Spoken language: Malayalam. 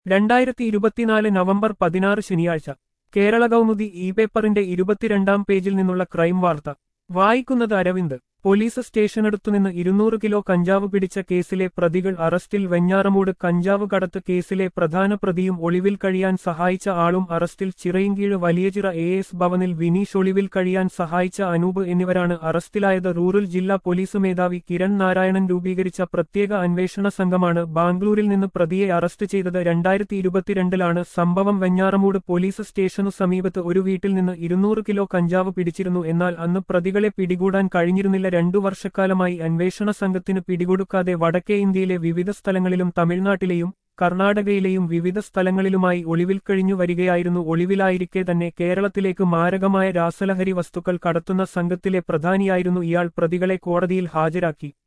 രണ്ടായിരത്തി ഇരുപത്തിനാല് നവംബർ പതിനാറ് ശനിയാഴ്ച കേരള കൗമുദി ഇ പേപ്പറിന്റെ ഇരുപത്തിരണ്ടാം പേജിൽ നിന്നുള്ള ക്രൈം വാർത്ത വായിക്കുന്നത് അരവിന്ദ് പോലീസ് സ്റ്റേഷനടുത്തുനിന്ന് ഇരുന്നൂറ് കിലോ കഞ്ചാവ് പിടിച്ച കേസിലെ പ്രതികൾ അറസ്റ്റിൽ വെഞ്ഞാറമൂട് കഞ്ചാവ് കടത്ത് കേസിലെ പ്രധാന പ്രതിയും ഒളിവിൽ കഴിയാൻ സഹായിച്ച ആളും അറസ്റ്റിൽ ചിറയിൻകീഴ് വലിയചിറ എ എസ് ഭവനിൽ വിനീഷ് ഒളിവിൽ കഴിയാൻ സഹായിച്ച അനൂപ് എന്നിവരാണ് അറസ്റ്റിലായത് റൂറൽ ജില്ലാ പോലീസ് മേധാവി കിരൺ നാരായണൻ രൂപീകരിച്ച പ്രത്യേക അന്വേഷണ സംഘമാണ് ബാംഗ്ലൂരിൽ നിന്ന് പ്രതിയെ അറസ്റ്റ് ചെയ്തത് രണ്ടായിരത്തി ഇരുപത്തിരണ്ടിലാണ് സംഭവം വെഞ്ഞാറമൂട് പോലീസ് സ്റ്റേഷനു സമീപത്ത് ഒരു വീട്ടിൽ നിന്ന് ഇരുന്നൂറ് കിലോ കഞ്ചാവ് പിടിച്ചിരുന്നു എന്നാൽ അന്ന് പ്രതികളെ പിടികൂടാൻ കഴിഞ്ഞിരുന്നില്ല രണ്ടു വർഷക്കാലമായി അന്വേഷണ സംഘത്തിന് പിടികൊടുക്കാതെ വടക്കേ ഇന്ത്യയിലെ വിവിധ സ്ഥലങ്ങളിലും തമിഴ്നാട്ടിലെയും കർണാടകയിലെയും വിവിധ സ്ഥലങ്ങളിലുമായി ഒളിവിൽ കഴിഞ്ഞു വരികയായിരുന്നു ഒളിവിലായിരിക്കെ തന്നെ കേരളത്തിലേക്ക് മാരകമായ രാസലഹരി വസ്തുക്കൾ കടത്തുന്ന സംഘത്തിലെ പ്രധാനിയായിരുന്നു ഇയാൾ പ്രതികളെ കോടതിയിൽ ഹാജരാക്കി